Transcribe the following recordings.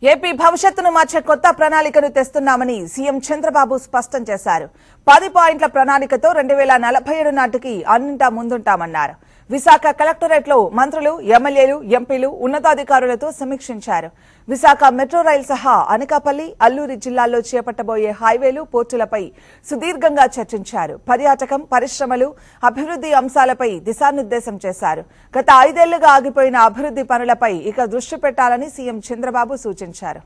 AP భవిష్యత్తును మార్చే కొత్త ప్రణాళికను తెస్తున్నామని సీఎం చంద్రబాబు స్పష్టం చేశారు పది పాయింట్ల ప్రణాళికతో రెండు వేల నలభై ఏడు నాటికి అన్నింటా ముందుంటామన్నారు విశాఖ కలెక్టరేట్ లో మంత్రులు ఎమ్మెల్యేలు ఎంపీలు ఉన్నతాధికారులతో సమీక్షించారు విశాఖ మెట్రో రైల్ సహా అనకాపల్లి అల్లూరి జిల్లాల్లో చేపట్టబోయే హైవేలు పోర్టులపై సుదీర్ఘంగా చర్చించారు పర్యాటకం పరిశ్రమలు అభివృద్ధి అంశాలపై దిశానిర్దేశం చేశారు గత ఐదేళ్లుగా ఆగిపోయిన అభివృద్ధి పనులపై ఇక దృష్టి పెట్టాలని సీఎం చంద్రబాబు సూచించారు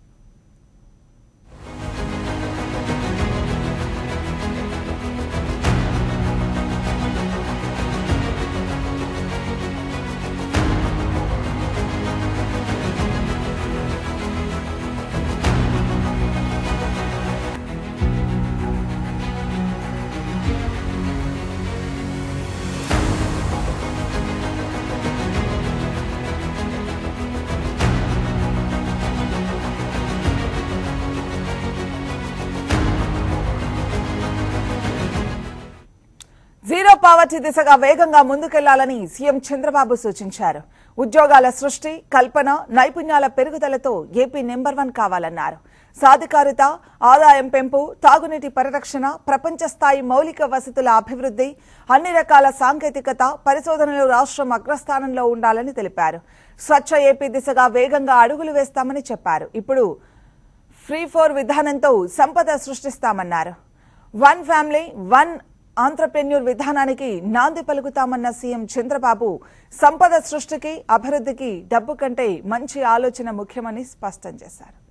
జీరో పావర్టీ దిశగా వేగంగా ముందుకెళ్లాలని సీఎం చంద్రబాబు సూచించారు ఉద్యోగాల సృష్టి కల్పన నైపుణ్యాల పెరుగుదలతో ఏపీ నెంబర్ వన్ కావాలన్నారు సాధికారిత ఆదాయం పెంపు తాగునీటి పరిరక్షణ ప్రపంచ స్థాయి మౌలిక వసతుల అభివృద్ధి అన్ని రకాల సాంకేతికత పరిశోధనలు రాష్ట్రం అగ్రస్థానంలో ఉండాలని తెలిపారు స్వచ్ఛ ఏపీ దిశగా వేగంగా అడుగులు వేస్తామని చెప్పారు ఇప్పుడు ఫ్రీ ఫోర్ విధానంతో సంపద సృష్టిస్తామన్నారు వన్ ఫ్యామిలీ వన్ ఆంటర్ప్రెన్యూర్ విధానానికి నాంది పలుకుతామన్న సీఎం చంద్రబాబు సంపద సృష్టికి అభివృద్ధికి డబ్బు కంటే మంచి ఆలోచన ముఖ్యమని స్పష్టం చేశారు